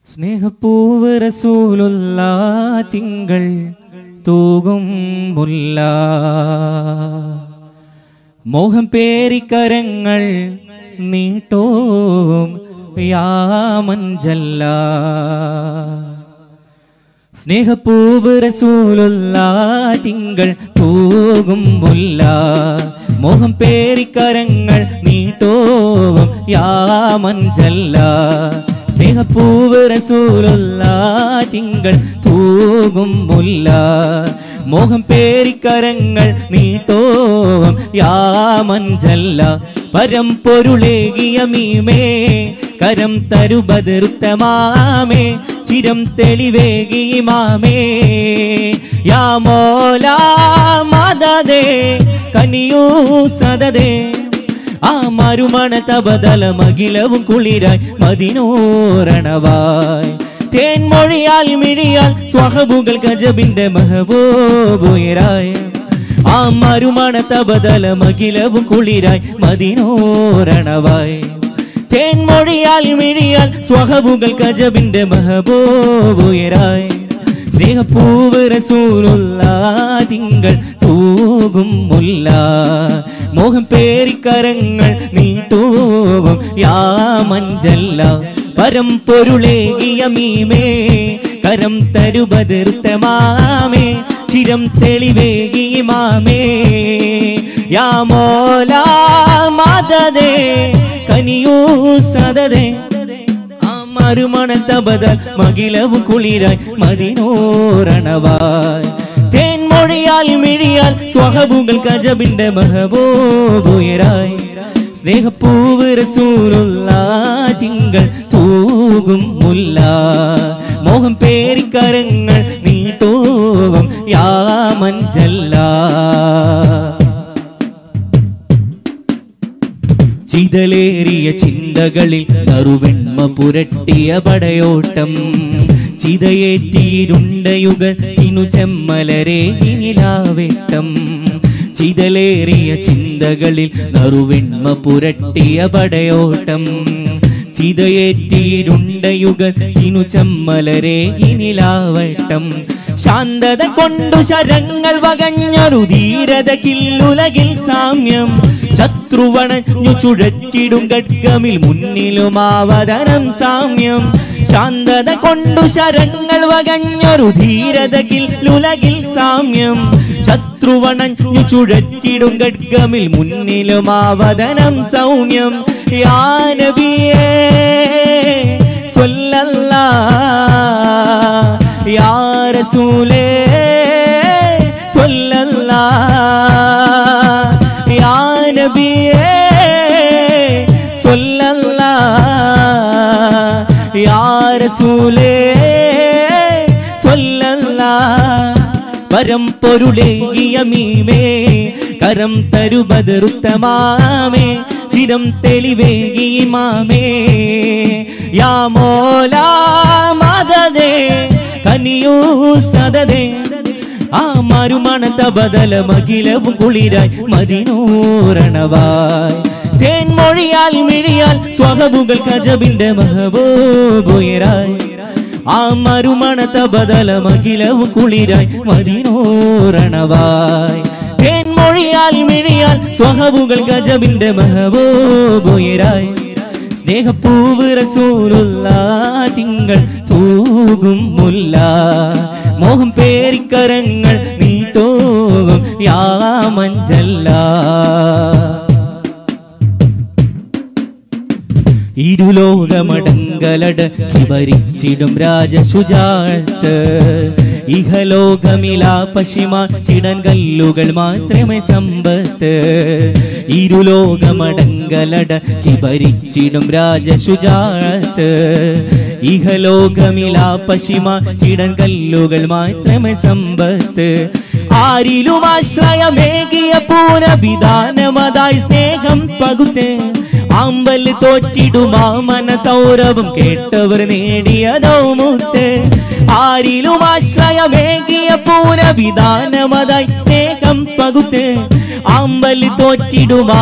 സ്നേഹപ്പൂവ് റസൂലുള്ള തിങ്കൾ തൂകും മുല്ല മോഹം പേരിക്കരങ്ങൾ നീട്ടോവും യാമഞ്ചല്ല സ്നേഹപ്പൂവ് റസൂലുള്ള തിങ്കൾ തൂകും മുല്ല മോഹം പേരിക്കരങ്ങൾ നീട്ടോവും യാമഞ്ചല്ല സ്നേഹപ്പൂവ് റസൂലുള്ള തിങ്കൾ തൂകും മുല്ല മോഹം പേരിക്കരങ്ങൾ നീട്ടോവും യാമഞ്ചല്ല പരമ്പൊരുളേകിയ മീമേ കരം തരുബതിരുത്തമാമേ ചിരം തെളിവേകി മാമേ യാ മോലാ മദദേ കനിയൂ സദദേ ആ മരുമണ തബദല മകിലവും കുളിരായി മതിനോരണവായി തേൻമൊഴിയാൽ മിഴിയാൽ സ്വഹബുകൾ ഗജബിന്റെ മഹബൂബുയരായ ആ മരുമണ തബദല മകിലവും കുളിരായി മതിനോരണവായി തേൻമൊഴിയാൽ മിഴിയാൽ സ്വഹബുകൾ ഗജബിന്റെ മഹബൂബുയരായി സ്നേഹപ്പൂവ് റസൂലുള്ള തിങ്കൾ തൂകും മുല്ല മോഹം പേരിക്കരങ്ങൾ നീട്ടൂവും യാമഞ്ചല്ല പരമ്പൊരുളേകിയ മീമേ കരം തരുബതിർത്തമാമേ ചിരം തെളിവേകി മാമേ യാ മോലാ മദദേ കനിയൂ സദദേ ആ മരുമണത്ത ബദൽ മകിലവും കുളിരായി മതിനോരണവായി തേൻമൊഴിയാൽ മിഴിയാൽ സ്വഹബുകൾ കജബിന്റെ മഹബൂബുയരായി സ്നേഹപ്പൂവ് റസൂലുള്ള തിങ്കൾ തൂകും മുല്ല മോഹം പേരിക്കരങ്ങൾ നീട്ടോവും യാമഞ്ചല്ല ചിതലേറിയ ചിന്തകളിൽ നറുവെണ്മ പുരട്ടിയ പടയോട്ടം ചിതയേറ്റിയിരുണ്ടയുഗ ഇനു ചെമ്മലരെ ഇനിലാവേട്ടം ചിതലേറിയ ചിന്തകളിൽ നറുവെണ്മ പുരട്ടിയ പടയോട്ടം ചിതയേറ്റിയിരുണ്ടയുഗ ഇനു ചെമ്മലരെ ഇനിലാവട്ടം ശാന്തത കൊണ്ടു ശരങ്ങൾ വകഞ്ഞൊരു ധീരത കില്ലുലകിൽ സാമ്യം ശത്രുവണഞ്ഞു ചുഴറ്റിടും ഖഡ്ഗമിൽ മുന്നിലും ആവതനം സാമ്യം ശാന്തത കൊണ്ടു ശരങ്ങൾ വകഞ്ഞൊരു ധീരത കില്ലുലകിൽ സാമ്യം ശത്രുവണഞ്ഞു ചുഴറ്റിടും ഖഡ്ഗമിൽ മുന്നിലും ആവതനം സൗമ്യം യാനബിയേ സ്വല്ലല്ലാ യാ റസൂലേ സ്വല്ലല്ലാ യാ നബിയേ സ്വല്ലല്ലാ യാ റസൂലേ സ്വല്ലല്ലാ പരമ്പൊരുളേകിയ മീമേ കരം തരുബതിരുത്തമാമേ ചിരം തെളിവേകി മാമേ യാ മോലാ മദദേ കനിയൂ സദദേ ആ മരുമണത്ത ബദല മകിലവും കുളിരായി മതിനൂരണവായി തേൻമൊഴിയാൽ മിഴിയാൽ സ്വഹബുകൾ കജബിന്റെ മഹബൂബുയരായി ആ മരുമണത്ത ബദല മകിലവും കുളിരായി മതിനൂരണവായി തേൻമൊഴിയാൽ മിഴിയാൽ സ്വഹബുകൾ ഗജബിന്റെ മഹബൂബുയരായി സ്നേഹപ്പൂവ് റസൂലുള്ള തിങ്കൾ തൂകും മുല്ല മോഹം പേരിക്കരങ്ങൾ നീട്ടോകും യാമഞ്ചല്ല ഇരുലോകമടങ്കലട ഭരിച്ചിടും രാജശുജാത്ത് ഇഹലോകമിലാ പശിമ കിടൻ കല്ലുകൾ മാത്രമേ സമ്പത്ത് ഇരുലോകമടങ്കലട ഭരിച്ചിടും രാജശുജാത്ത് ഇഹലോകമിലാ പശിമ കിടൻ കല്ലുകൾ മാത്രമേ സമ്പത്ത് ആരിലും ആശ്രയമേകിയ പൂരവിധാനമതായി സ്നേഹം പകുത്തേ ആമ്പൽ തോറ്റിടുമാ മനസൗരവം കേട്ടവർ നേടിയതോ മുത്ത് ആരിലും ആശ്രയമേകിയ പൂരവിധാനമതായി സ്നേഹം പകുത്ത് ആമ്പൽ തോറ്റിടുമാ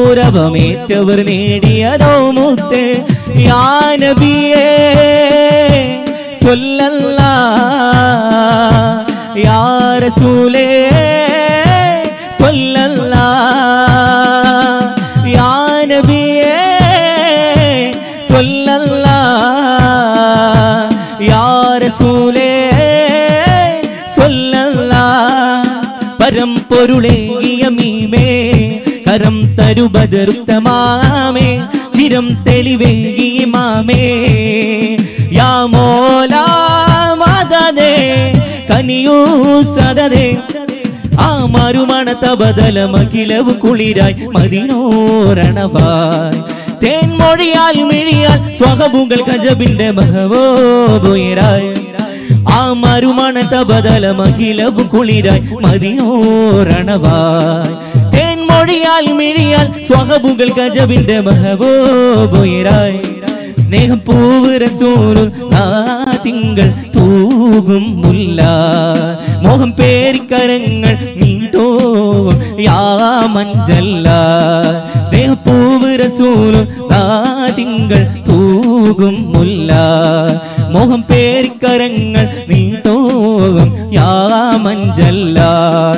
മനസൗരവമേറ്റവർ നേടിയതോ മുത്ത് യാനബിയേ സ്വല്ലല്ലാ യാ റസൂലേ സ്വല്ലല്ലാ യാ നബിയേ സ്വല്ലല്ലാ യാ റസൂലേ സ്വല്ലല്ലാ പരമ്പൊരുളേകിയ മീമേ കരം തരുബദരുത്തമാമേ ചിരം തെളിവേകി മാമേ യാ മോലാ മദദേ കനിയൂ സദദേ ആ മറുമണത്ത ബദലമകിലവ് കുളിരായി മതിനോരണവായി തേൻമൊഴിയാൽ മിഴിയാൽ സ്വഹബുകൾ കജബിന്റെ മഹവോബുയരായി ആ മറുമണത്ത ബദലമകിലവ് കുളിരായി മതിനോരണവായി തേൻമൊഴിയാൽ മിഴിയാൽ സ്വഹബുകൾ കജബിന്റെ മഹവോബുയരായി സ്നേഹം പൂവ് റസൂലു ആ തിങ്കൾ തൂകും മുല്ല മോഹം പേരിക്കരങ്ങൾ നീട്ടോ യാ മഞ്ചല്ല സ്നേഹപ്പൂവ് റസൂലു ആ തിങ്കൾ തൂകും മുല്ല മോഹം പേരിക്കരങ്ങൾ നീട്ടോകും യാ മഞ്ചല്ല